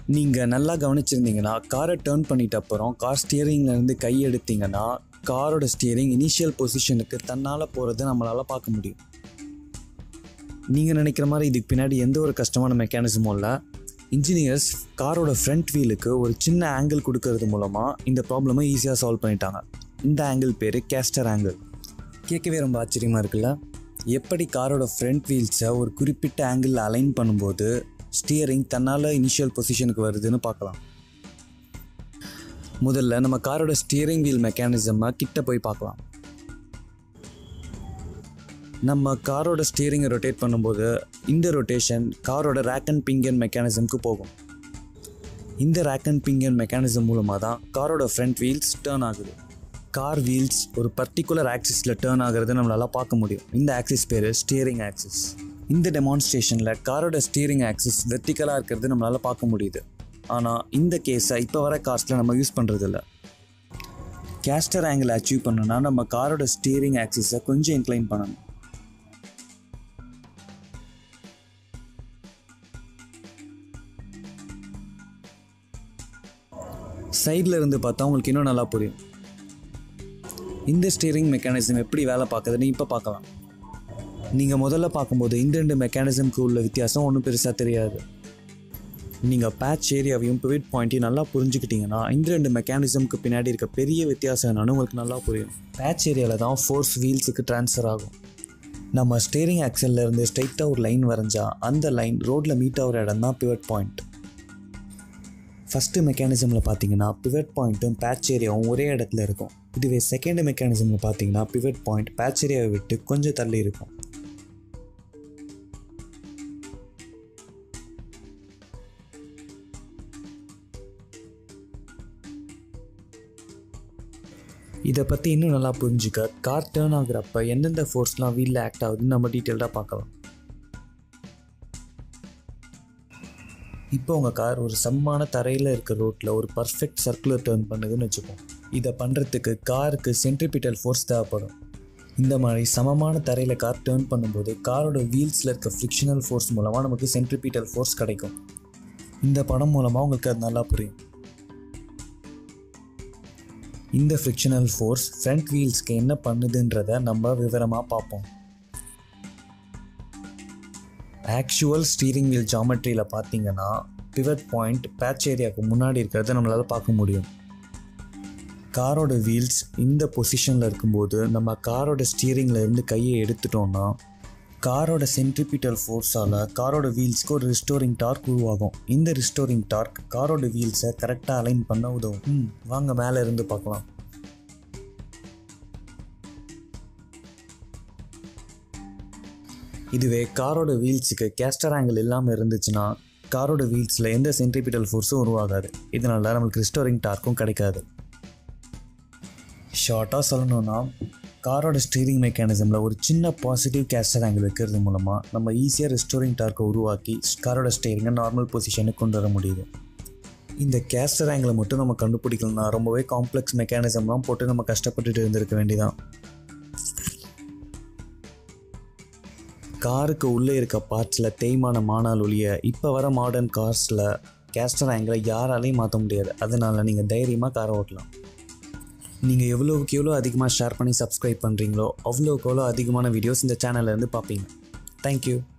நீங்கள் நல்லா கவனிச்சிருந்தீங்கன்னா காரை டேர்ன் பண்ணிட்ட அப்புறம் கார் ஸ்டியரிங்லேருந்து கை எடுத்தீங்கன்னா காரோட ஸ்டியரிங் இனிஷியல் பொசிஷனுக்கு தன்னால் போகிறத நம்மளால் பார்க்க முடியும் நீங்கள் நினைக்கிற மாதிரி இதுக்கு பின்னாடி எந்த ஒரு கஷ்டமான மெக்கானிசமும் இல்லை இன்ஜினியர்ஸ் காரோட ஃப்ரண்ட் வீலுக்கு ஒரு சின்ன ஆங்கிள் கொடுக்கறது மூலமாக இந்த ப்ராப்ளமை ஈஸியாக சால்வ் பண்ணிட்டாங்க இந்த ஆங்கிள் பேர் கேஸ்டர் ஆங்கிள் கேட்கவே ரொம்ப ஆச்சரியமாக இருக்குல்ல எப்படி காரோட ஃப்ரண்ட் வீல்ஸை ஒரு குறிப்பிட்ட ஆங்கிளில் அலைன் பண்ணும்போது ஸ்டியரிங் தன்னால் இனிஷியல் பொசிஷனுக்கு வருதுன்னு பார்க்கலாம் முதல்ல நம்ம காரோட ஸ்டியரிங் வீல் மெக்கானிசமாக கிட்ட போய் பார்க்கலாம் நம்ம காரோட ஸ்டியரிங்கை ரொட்டேட் பண்ணும்போது இந்த ரொட்டேஷன் காரோட ரேக் அண்ட் பிங்கன் மெக்கானிசம்க்கு போகும் இந்த ரேக் அண்ட் பிங்கன் மெக்கானிசம் மூலமாக தான் காரோட ஃப்ரண்ட் வீல்ஸ் டேர்ன் ஆகுது கார் வீல்ஸ் ஒரு பர்டிகுலர் ஆக்சிஸில் டேர்ன் ஆகிறத நம்மளால் பார்க்க முடியும் இந்த ஆக்சிஸ் பேர் ஸ்டியரிங் ஆக்சிஸ் இந்த டெமான்ஸ்ட்ரேஷனில் காரோட ஸ்டியரிங் ஆக்சிஸ் வெர்டிக்கலாக இருக்கிறது நம்மளால் பார்க்க முடியுது ஆனால் இந்த கேஸை இப்போ வர கார்ஸில் நம்ம யூஸ் பண்ணுறதில்ல கேஸ்டர் ஆங்கிள் அச்சீவ் பண்ணணும்னா நம்ம காரோட ஸ்டியரிங் ஆக்சிஸை கொஞ்சம் இன்க்ளைன் பண்ணணும் சைடில் இருந்து பார்த்தா உங்களுக்கு இன்னும் நல்லா புரியும் இந்த ஸ்டியரிங் மெக்கானிசம் எப்படி வேலை பார்க்குதுன்னு இப்போ பார்க்கலாம் நீங்கள் முதல்ல பார்க்கும்போது இந்த ரெண்டு மெக்கானிசம்க்கு உள்ள வித்தியாசம் ஒன்றும் பெருசாக தெரியாது நீங்கள் பேட்ச் ஏரியாவையும் பிவிட் பாயிண்ட்டையும் நல்லா புரிஞ்சுக்கிட்டீங்கன்னா இந்த ரெண்டு மெக்கானிசம்க்கு பின்னாடி இருக்க பெரிய வித்தியாசம் என்னன்னு உங்களுக்கு நல்லா புரியும் பேட்ச் ஏரியாவில் தான் ஃபோர்ஸ் வீல்ஸுக்கு ட்ரான்ஸ்ஃபர் ஆகும் நம்ம ஸ்டேரிங் ஆக்சல்ல இருந்து ஸ்ட்ரைட்டாக ஒரு லைன் வரைஞ்சா அந்த லைன் ரோட்டில் மீட் ஆகிற இடம் தான் பிவட் பாயிண்ட் ஃபஸ்ட்டு மெக்கானிசமில் பார்த்தீங்கன்னா பிவட் பாயிண்ட்டும் பேட்ச் ஏரியாவும் ஒரே இடத்துல இருக்கும் இதுவே செகண்ட் மெக்கானிசமில் பார்த்தீங்கன்னா பிவட் பாயிண்ட் பேட்ச் ஏரியாவை விட்டு கொஞ்சம் தள்ளி இருக்கும் இதை பற்றி இன்னும் நல்லா புரிஞ்சுக்க கார் டேர்ன் ஆகுறப்ப எந்தெந்த ஃபோர்ஸ்லாம் வீலில் ஆக்ட் ஆகுதுன்னு நம்ம டீட்டெயில்டாக பார்க்கலாம் இப்போ உங்கள் கார் ஒரு சமமான தரையில் இருக்க ரோட்டில் ஒரு பர்ஃபெக்ட் சர்க்குலர் டேர்ன் பண்ணுதுன்னு வச்சுப்போம் இதை பண்ணுறதுக்கு காருக்கு சென்ட்ரிபிட்டல் ஃபோர்ஸ் தேவைப்படும் இந்த மாதிரி சமமான தரையில் கார் டேர்ன் பண்ணும்போது காரோட வீல்ஸில் இருக்க ஃப்ரிக்ஷனல் ஃபோர்ஸ் மூலமாக நமக்கு சென்ட்ரிபிட்டல் ஃபோர்ஸ் கிடைக்கும் இந்த படம் மூலமாக உங்களுக்கு அது நல்லா புரியும் இந்த ஃப்ரிக்ஷனல் ஃபோர்ஸ் ஃப்ரண்ட் வீல்ஸ்க்கு என்ன பண்ணுதுன்றதை நம்ம விவரமாக பார்ப்போம் ஆக்சுவல் ஸ்டீரிங் வீல் ஜாமெட்ரியில் பார்த்தீங்கன்னா பிவட் பாயிண்ட் பேட்ச் ஏரியாவுக்கு முன்னாடி இருக்கிறத நம்மளால் பார்க்க முடியும் காரோட வீல்ஸ் இந்த பொசிஷனில் இருக்கும்போது நம்ம காரோட ஸ்டீரிங்கில் இருந்து கையை எடுத்துட்டோம்னா காரோட சென்ட்ரிபிட்டல் ஃபோர்ஸால் காரோட வீல்ஸ்க்கு ஒரு ரிஸ்டோரிங் டார்க் உருவாகும் இந்த ரிஸ்டோரிங் டார்க் காரோட வீல்ஸை கரெக்டாக அலைன் பண்ண உதவும் ம் வாங்க மேலே இருந்து பார்க்கலாம் இதுவே காரோட வீல்ஸுக்கு கேஸ்டர் ஆங்கிள் இல்லாமல் இருந்துச்சுன்னா காரோட வீல்ஸில் எந்த சென்ட்ரிபிட்டல் ஃபோர்ஸும் உருவாகாது இதனால நம்மளுக்கு ரிஸ்டோரிங் டார்க்கும் கிடைக்காது ஷார்ட்டாக சொல்லணும்னா காரோட ஸ்டீரிங் மெக்கானிசமில் ஒரு சின்ன பாசிட்டிவ் கேஸ்டர் ஆங்கிள் வைக்கிறது மூலமாக நம்ம ஈஸியாக ரெஸ்டோரிங் டார்க்கை உருவாக்கி காரோட ஸ்டீரிங்கை நார்மல் பொசிஷனுக்கு கொண்டு வர முடியுது இந்த கேஸ்டர் ஆங்கிளை மட்டும் நம்ம கண்டுபிடிக்கலனா ரொம்பவே காம்ப்ளெக்ஸ் மெக்கானிசம்லாம் போட்டு நம்ம கஷ்டப்பட்டுட்டு இருந்திருக்க வேண்டியதான் காருக்கு உள்ளே இருக்க பார்ட்ஸில் தேய்மானம் ஆனால் ஒழிய இப்போ வர மாடர்ன் கார்ஸில் கேஸ்டர் ஆங்கிளை யாராலையும் மாற்ற முடியாது அதனால் நீங்கள் தைரியமாக காரை ஓட்டலாம் நீங்கள் எவ்வளோவுக்கு எவ்வளோ அதிகமாக ஷேர் பண்ணி சப்ஸ்கிரைப் பண்ணுறீங்களோ அவ்வளோக்கு எவ்வளோ அதிகமான வீடியோஸ் இந்த சேனல்லேருந்து பார்ப்பீங்க தேங்க்யூ